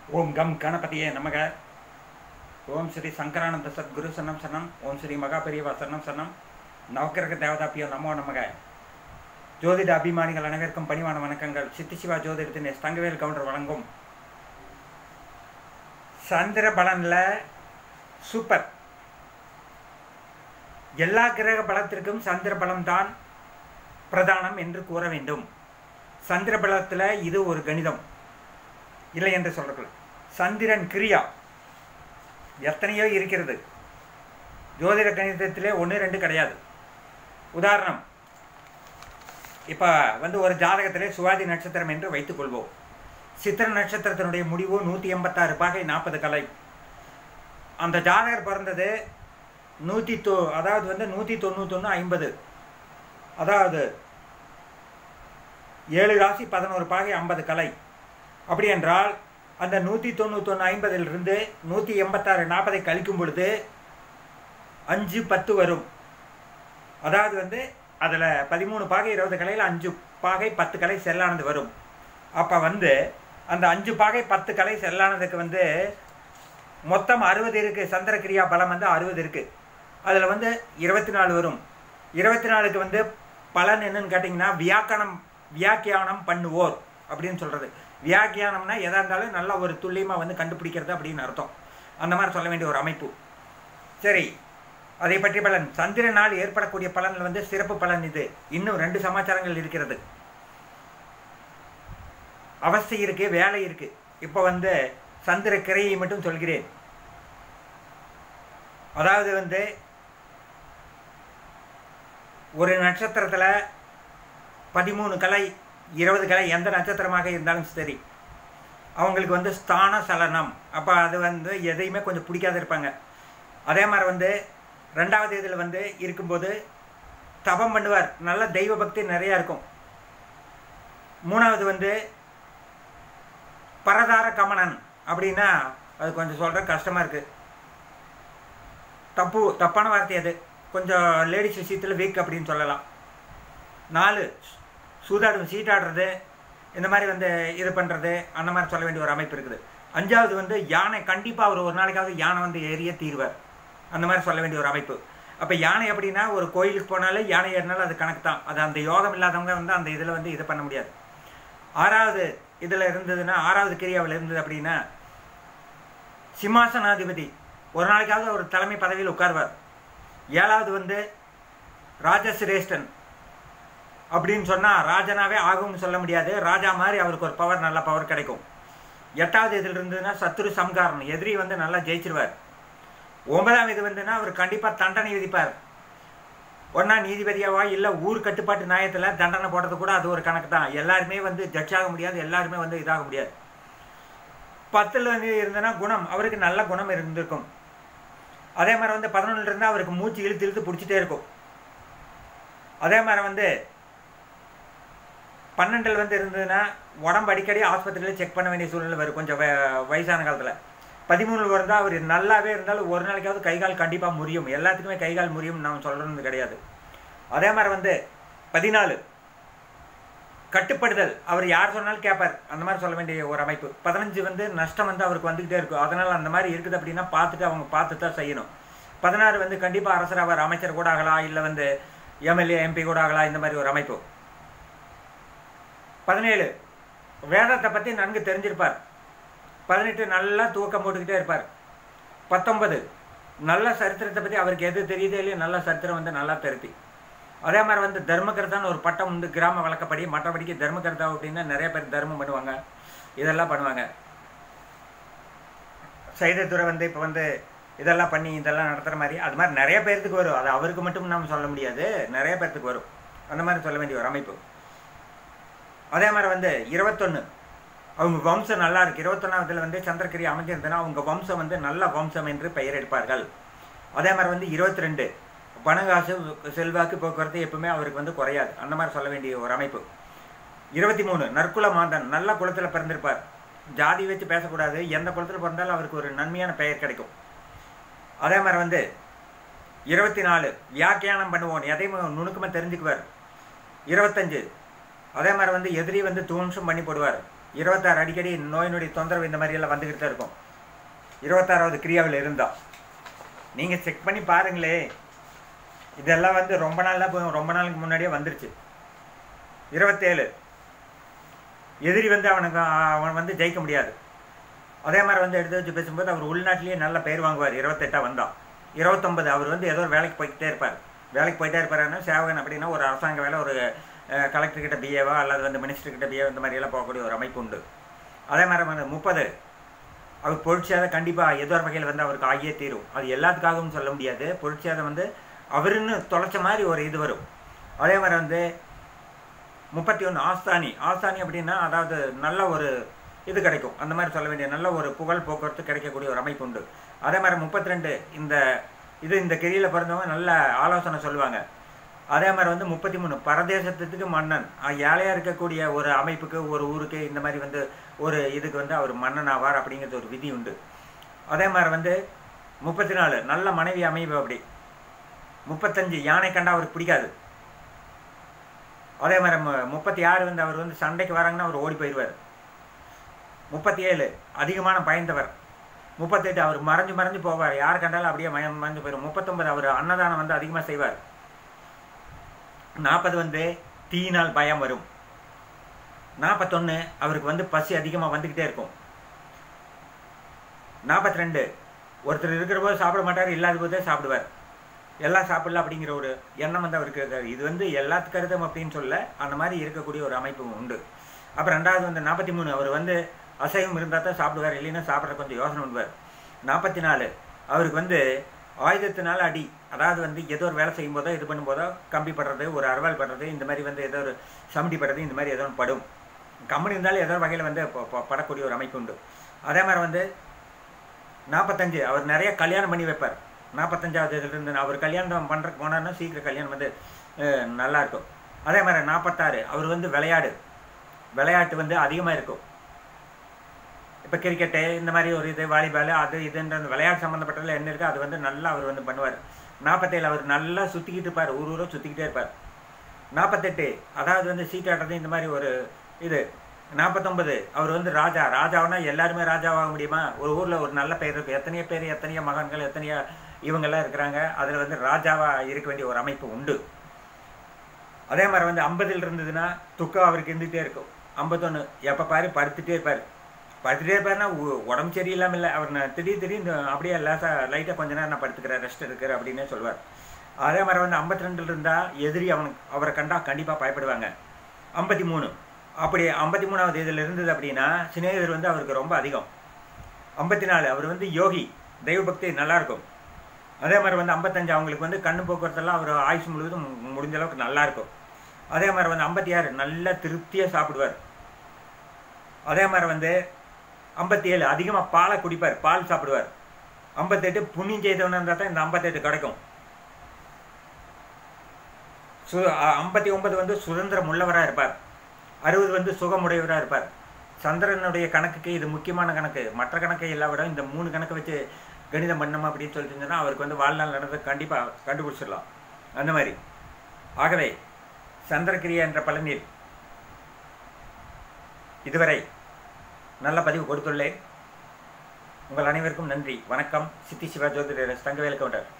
ஓம் come கணபதியே நமக ஓம் ஸ்ரீ சங்கரானந்த சத்குரு சன்னம் சன்னம் ஓம் ஸ்ரீ மகா பெரியவா சன்னம் சன்னம் நவக்கிரக தேவதாப்பியோ நமோ நமக ஜோதிட அபிமானிகள் அனைவருக்கும் பணிவான வணக்கங்கள் சித்தி சிவா ஜோதிடத்தின் எஸ் தங்கவேல் கவுண்டர் வழங்கும் சந்திர பலனில் சூப்பர் எல்லா கிரக பலத்திற்கும் சந்திர பலம்தான் பிரதானம் என்று கூற வேண்டும் சந்திர பலத்தில் இது ஒரு கணிதம் இல்லை என்று சொல்கிறார்கள் சந்திரன் கிரியா எத்தனையோ இருக்கிறது ஜோதிட கணிதத்திலே ஒன்று ரெண்டு கிடையாது உதாரணம் இப்போ வந்து ஒரு ஜாதகத்திலே சுவாதி நட்சத்திரம் என்று வைத்துக்கொள்வோம் சித்திர நட்சத்திரத்தினுடைய முடிவு நூற்றி எண்பத்தாறு பாகை நாற்பது கலை அந்த ஜாதகர் பிறந்தது நூற்றி தொ அதாவது வந்து நூற்றி தொண்ணூத்தொன்று ஐம்பது அதாவது ஏழு ராசி பதினோரு பாகை ஐம்பது கலை அப்படி என்றால் அந்த நூற்றி தொண்ணூத்தொன்று ஐம்பதிலிருந்து நூற்றி எண்பத்தாறு நாற்பதை கழிக்கும் பொழுது அஞ்சு பத்து வரும் அதாவது வந்து அதில் பதிமூணு பாகை இருபது கலையில் அஞ்சு பாகை பத்து கலை செல்லானது வரும் அப்போ வந்து அந்த அஞ்சு பாகை பத்து கலை செல்லானதுக்கு வந்து மொத்தம் அறுபது இருக்குது சந்திரகிரியா பலம் வந்து அறுபது இருக்குது அதில் வந்து இருபத்தி நாலு வரும் இருபத்தி நாலுக்கு வந்து பலன் என்னன்னு கேட்டிங்கன்னா வியாக்கணம் வியாக்கியானம் பண்ணுவோர் அப்படின்னு சொல்கிறது வியாக்கியானம்னா எதாக இருந்தாலும் நல்லா ஒரு துல்லியமாக வந்து கண்டுபிடிக்கிறது அப்படின்னு அர்த்தம் அந்த மாதிரி சொல்ல வேண்டிய ஒரு அமைப்பு சரி அதை பற்றி பலன் சந்திரனால் ஏற்படக்கூடிய பலன்கள் வந்து சிறப்பு பலன் இது இன்னும் ரெண்டு சமாச்சாரங்கள் இருக்கிறது அவஸ்தை இருக்கு வேலை இருக்கு இப்போ வந்து சந்திர கிரையை மட்டும் சொல்கிறேன் அதாவது வந்து ஒரு நட்சத்திரத்தில் பதிமூணு கலை இருபது கலை எந்த நட்சத்திரமாக இருந்தாலும் சரி அவங்களுக்கு வந்து ஸ்தான சலனம் அப்போ அது வந்து எதையுமே கொஞ்சம் பிடிக்காத இருப்பாங்க அதே மாதிரி வந்து ரெண்டாவது இதில் வந்து இருக்கும்போது தபம் பண்ணுவார் நல்ல தெய்வ பக்தி நிறையா இருக்கும் மூணாவது வந்து பரதார கமனன் அப்படின்னா அது கொஞ்சம் சொல்கிற கஷ்டமாக இருக்குது தப்பு தப்பான வார்த்தை அது கொஞ்சம் லேடிஸ் விஷயத்தில் வீக் அப்படின்னு சொல்லலாம் நாலு சூதாடும் சீட்டாடுறது இந்த மாதிரி வந்து இது பண்ணுறது அந்த மாதிரி சொல்ல வேண்டிய ஒரு அமைப்பு இருக்குது அஞ்சாவது வந்து யானை கண்டிப்பாக அவர் ஒரு நாளைக்காவது யானை வந்து ஏறிய தீர்வார் அந்த மாதிரி சொல்ல வேண்டிய ஒரு அமைப்பு அப்போ யானை எப்படின்னா ஒரு கோயிலுக்கு போனாலே யானை ஏறினாலும் அது கணக்கு தான் அது அந்த யோகம் இல்லாதவங்க வந்து அந்த இதில் வந்து இது பண்ண முடியாது ஆறாவது இதில் இருந்ததுன்னா ஆறாவது கிரியாவில் இருந்தது அப்படின்னா சிம்மாசனாதிபதி ஒரு நாளைக்காவது ஒரு தலைமை பதவியில் உட்கார்வார் ஏழாவது வந்து ராஜசிரேஷ்டன் அப்படின்னு சொன்னால் ராஜனாவே ஆகும்னு சொல்ல முடியாது ராஜா மாதிரி அவருக்கு ஒரு பவர் நல்ல பவர் கிடைக்கும் எட்டாவது இதில் இருந்ததுன்னா சத்துரு சம்காரம் எதிரி வந்து நல்லா ஜெயிச்சிருவார் ஒன்பதாம் இது வந்துன்னா அவர் கண்டிப்பாக தண்டனை விதிப்பார் ஒன்றா நீதிபதியாவா இல்லை ஊர் கட்டுப்பாட்டு நியாயத்தில் தண்டனை போடுறது கூட அது ஒரு கணக்கு தான் எல்லாருமே வந்து ஜட்ஜ் ஆக முடியாது எல்லாருமே வந்து இதாக முடியாது பத்தில் வந்து இருந்ததுன்னா குணம் அவருக்கு நல்ல குணம் இருந்திருக்கும் அதே மாதிரி வந்து பதினொன்றில் இருந்தால் அவருக்கு மூச்சு இழுத்து இழுத்து பிடிச்சிட்டே இருக்கும் அதே மாதிரி வந்து பன்னெண்டில் வந்து இருந்ததுன்னா உடம்பு அடிக்கடி ஆஸ்பத்திரியில் செக் பண்ண வேண்டிய சூழ்நிலை வரும் கொஞ்சம் வயசான காலத்தில் பதிமூணில் இருந்தால் அவர் நல்லாவே இருந்தாலும் ஒரு நாளைக்காவது கை கால் கண்டிப்பாக முறியும் எல்லாத்துக்குமே கை கால் முறியும் நம்ம சொல்கிறது கிடையாது அதே மாதிரி வந்து பதினாலு கட்டுப்படுதல் அவர் யார் சொன்னாலும் கேட்பார் அந்த மாதிரி சொல்ல வேண்டிய ஒரு அமைப்பு பதினஞ்சு வந்து நஷ்டம் வந்து அவருக்கு வந்துக்கிட்டே இருக்கும் அதனால் அந்த மாதிரி இருக்குது அப்படின்னா பார்த்துட்டு அவங்க பார்த்து தான் செய்யணும் பதினாறு வந்து கண்டிப்பாக அரசர் அவர் அமைச்சர் கூட ஆகலாம் இல்லை வந்து எம்எல்ஏ எம்பி கூட ஆகலாம் இந்த மாதிரி ஒரு அமைப்பு பதினேழு வேதத்தை பற்றி நன்கு தெரிஞ்சிருப்பார் பதினெட்டு நல்லா தூக்கம் போட்டுக்கிட்டே இருப்பார் பத்தொன்பது நல்ல சரித்திரத்தை பற்றி அவருக்கு எது தெரியுதோ இல்லையோ நல்ல சரித்திரம் வந்து நல்லா திருப்பி அதே மாதிரி வந்து தர்மகர்த்தான்னு ஒரு பட்டம் வந்து கிராம வழக்கப்படி மற்றபடிக்கு தர்மகர்த்தா அப்படின்னா நிறைய பேர் தர்மம் பண்ணுவாங்க இதெல்லாம் பண்ணுவாங்க சைதத்துறை வந்து இப்போ வந்து இதெல்லாம் பண்ணி இதெல்லாம் நடத்துகிற மாதிரி அது மாதிரி நிறைய பேர்த்துக்கு வரும் அது அவருக்கு மட்டும் நம்ம சொல்ல முடியாது நிறைய பேர்த்துக்கு வரும் அந்த மாதிரி சொல்ல வேண்டிய ஒரு அமைப்பு அதே மாதிரி வந்து இருபத்தொன்று அவங்க வம்சம் நல்லா இருக்குது இருபத்தொன்னாவதுல வந்து சந்திரகிரி அமைஞ்சிருந்ததுன்னா அவங்க வம்சம் வந்து நல்ல வம்சம் என்று பெயர் எடுப்பார்கள் அதே மாதிரி வந்து இருபத்தி ரெண்டு பணகாசு செல்வாக்கு போக்குவரத்து எப்பவுமே அவருக்கு வந்து குறையாது அந்த மாதிரி சொல்ல வேண்டிய ஒரு அமைப்பு இருபத்தி மூணு நற்குல மாந்தன் நல்ல குளத்தில் பிறந்திருப்பார் ஜாதி வச்சு பேசக்கூடாது எந்த குளத்தில் பிறந்தாலும் அவருக்கு ஒரு நன்மையான பெயர் கிடைக்கும் அதே மாதிரி வந்து இருபத்தி நாலு வியாக்கியானம் பண்ணுவோம் எதையும் நுணுக்கமாக தெரிஞ்சுக்குவார் இருபத்தஞ்சு அதே மாதிரி வந்து எதிரி வந்து துவம்சம் பண்ணி போடுவார் இருபத்தாறு அடிக்கடி நோய் நொடி தொந்தரவு இந்த மாதிரியெல்லாம் வந்துக்கிட்டு தான் இருக்கும் இருபத்தாறாவது கிரியாவில் இருந்தால் நீங்கள் செக் பண்ணி பாருங்களே இதெல்லாம் வந்து ரொம்ப நாளாக போய் ரொம்ப நாளுக்கு முன்னாடியே வந்துருச்சு இருபத்தேழு எதிரி வந்து அவனுக்கு அவன் வந்து ஜெயிக்க முடியாது அதே மாதிரி வந்து எடுத்து வச்சு பேசும்போது அவர் உள்நாட்டிலேயே நல்ல பெயர் வாங்குவார் இருபத்தெட்டாக வந்தான் இருபத்தொன்பது அவர் வந்து ஏதோ ஒரு வேலைக்கு போய்கிட்டே இருப்பார் வேலைக்கு போயிட்டே இருப்பாருன்னா சேவகன் அப்படின்னா ஒரு அரசாங்க வேலை ஒரு கலெக்டர் கிட்ட பிஏவா அல்லது வந்து மினிஸ்டர் கிட்ட பிஏ இந்த மாதிரி எல்லாம் போகக்கூடிய ஒரு அமைப்பு உண்டு அதே மாதிரி வந்து முப்பது அவர் பொருட்சியாத கண்டிப்பாக ஏதோ ஒரு வகையில் வந்து அவருக்கு ஆகியே தீரும் அது எல்லாத்துக்காகவும் சொல்ல முடியாது பொருட்சியாத வந்து அவருன்னு தொலைச்ச மாதிரி ஒரு இது வரும் அதே மாதிரி வந்து முப்பத்தி ஒன்று ஆஸ்தானி ஆஸ்தானி அப்படின்னா அதாவது நல்ல ஒரு இது கிடைக்கும் அந்த மாதிரி சொல்ல வேண்டிய நல்ல ஒரு புகழ் போக்குவரத்து கிடைக்கக்கூடிய ஒரு அமைப்பு உண்டு அதே மாதிரி முப்பத்தி ரெண்டு இந்த இது இந்த கெரியில் பிறந்தவங்க நல்ல ஆலோசனை சொல்லுவாங்க அதே மாதிரி வந்து முப்பத்தி மூணு பரதேசத்துக்கு மன்னன் ஏழையாக இருக்கக்கூடிய ஒரு அமைப்புக்கு ஒரு ஊருக்கு இந்த மாதிரி வந்து ஒரு இதுக்கு வந்து அவர் மன்னன் ஆவார் அப்படிங்கிறது ஒரு விதி உண்டு அதே மாதிரி வந்து முப்பத்தி நாலு நல்ல மனைவி அமைவு அப்படி முப்பத்தஞ்சு யானை கண்டா அவருக்கு பிடிக்காது அதே மாதிரி முப்பத்தி ஆறு வந்து அவர் வந்து சண்டைக்கு வராங்கன்னா அவர் ஓடி போயிடுவார் முப்பத்தி ஏழு அதிகமான பயந்தவர் முப்பத்தெட்டு அவர் மறைஞ்சு மறைஞ்சு போவார் யார் கண்டாலும் அப்படியே மயம் மறைஞ்சு போயிடும் முப்பத்தொன்பது அவர் அன்னதானம் வந்து அதிகமாக செய்வார் நாற்பது வந்து தீயினால் பயம் வரும் நாற்பத்தொன்று அவருக்கு வந்து பசி அதிகமாக வந்துக்கிட்டே இருக்கும் நாற்பத்தி ரெண்டு ஒருத்தர் இருக்கிற போது சாப்பிட மாட்டார் இல்லாத போதே சாப்பிடுவார் எல்லாம் சாப்பிடல அப்படிங்கிற ஒரு எண்ணம் வந்து அவருக்கு இருக்காது இது வந்து எல்லாத்துக்கருதும் அப்படின்னு சொல்ல அந்த மாதிரி இருக்கக்கூடிய ஒரு அமைப்பு உண்டு அப்புறம் ரெண்டாவது வந்து நாற்பத்தி மூணு அவர் வந்து அசைவம் இருந்தால் தான் சாப்பிடுவார் இல்லைன்னா சாப்பிட்ற கொஞ்சம் யோசனை பண்ணுவார் நாற்பத்தி நாலு அவருக்கு வந்து ஆயுதத்தினால அடி அதாவது வந்து ஏதோ ஒரு வேலை செய்யும் போதோ இது பண்ணும்போதோ கம்பி படுறது ஒரு அரவால் படுறது இந்த மாதிரி வந்து ஏதோ ஒரு சமடி படுறது இந்த மாதிரி ஏதோ ஒன்று படும் கம்பெனி இருந்தாலும் ஏதோ ஒரு வகையில் வந்து படக்கூடிய ஒரு அமைப்பு உண்டு அதே மாதிரி வந்து நாற்பத்தஞ்சு அவர் நிறைய கல்யாணம் பண்ணி வைப்பார் நாற்பத்தஞ்சாவது இருந்து அவர் கல்யாணம் பண்ணுறக்கு போனார்னா சீக்கிரம் கல்யாணம் வந்து நல்லாயிருக்கும் அதே மாதிரி நாற்பத்தாறு அவர் வந்து விளையாடு விளையாட்டு வந்து அதிகமாக இருக்கும் இப்போ கிரிக்கெட்டு இந்த மாதிரி ஒரு இது வாலிபால் அது இதுன்ற அந்த விளையாட்டு சம்மந்தப்பட்டதில் என்ன இருக்கோ அது வந்து நல்லா அவர் வந்து பண்ணுவார் நாற்பத்தேழு அவர் நல்லா சுற்றிக்கிட்டு இருப்பார் ஊர் ஊராக சுற்றிக்கிட்டே இருப்பார் நாற்பத்தெட்டு அதாவது வந்து சீட்டாடுறது இந்த மாதிரி ஒரு இது நாற்பத்தொம்பது அவர் வந்து ராஜா ராஜாவுனா எல்லாருமே ராஜாவாக முடியுமா ஒரு ஊரில் ஒரு நல்ல பேர் இருக்குது எத்தனையோ பேர் எத்தனையோ மகன்கள் எத்தனையோ இவங்கெல்லாம் இருக்கிறாங்க அதில் வந்து ராஜாவாக இருக்க வேண்டிய ஒரு அமைப்பு உண்டு அதே மாதிரி வந்து ஐம்பதில் இருந்ததுன்னா துக்கம் அவருக்கு இருந்துகிட்டே இருக்கும் ஐம்பத்தொன்று எப்போ பாரு படுத்துகிட்டே இருப்பார் படுத்துகிட்டே இருப்பாருன்னா உடம்பு சரியில்லாமல் இல்லை அவர் நான் திடீர் திடீர்னு அப்படியே லேசாக லைட்டாக கொஞ்ச நேரம் நான் படுத்துக்கிறேன் ரெஸ்ட் எடுக்கிறேன் அப்படின்னே சொல்லுவார் அதே மாதிரி வந்து ஐம்பத்தி ரெண்டில் இருந்தால் எதிரி அவனுக்கு அவரை கண்டால் கண்டிப்பாக பயப்படுவாங்க ஐம்பத்தி மூணு அப்படி ஐம்பத்தி மூணாவது இதில் இருந்தது அப்படின்னா சிநேகிதர் வந்து அவருக்கு ரொம்ப அதிகம் ஐம்பத்தி நாலு அவர் வந்து யோகி தெய்வ பக்தி நல்லாயிருக்கும் அதே மாதிரி வந்து ஐம்பத்தஞ்சு அவங்களுக்கு வந்து கண்ணு போக்குவரத்தெல்லாம் அவர் ஆயுஷ் முழுவதும் முடிஞ்ச அளவுக்கு நல்லாயிருக்கும் அதே மாதிரி வந்து ஐம்பத்தி ஆறு நல்லா திருப்தியாக சாப்பிடுவார் அதே மாதிரி வந்து ஐம்பத்தி ஏழு அதிகமாக பாலை குடிப்பார் பால் சாப்பிடுவார் ஐம்பத்தெட்டு புண்ணியம் செய்தவனாக இருந்தால் தான் இந்த ஐம்பத்தெட்டு கிடைக்கும் சு ஐம்பத்தி ஒன்பது வந்து சுதந்திரம் உள்ளவராக இருப்பார் அறுபது வந்து சுகமுடையவராக இருப்பார் சந்திரனுடைய கணக்குக்கு இது முக்கியமான கணக்கு மற்ற கணக்கை எல்லா விட இந்த மூணு கணக்கு வச்சு கணிதம் பண்ணோம் அப்படின்னு சொல்லிட்டு இருந்தோன்னா அவருக்கு வந்து வாழ்நாள் நடந்தது கண்டிப்பாக கண்டுபிடிச்சிடலாம் அந்த மாதிரி ஆகவே சந்திரகிரியா என்ற பலனில் இதுவரை நல்ல பதிவு கொடுத்துள்ளேன் உங்கள் அனைவருக்கும் நன்றி வணக்கம் சித்தி சிவா ஜோதிடர் தங்கவேல் கவுண்டர்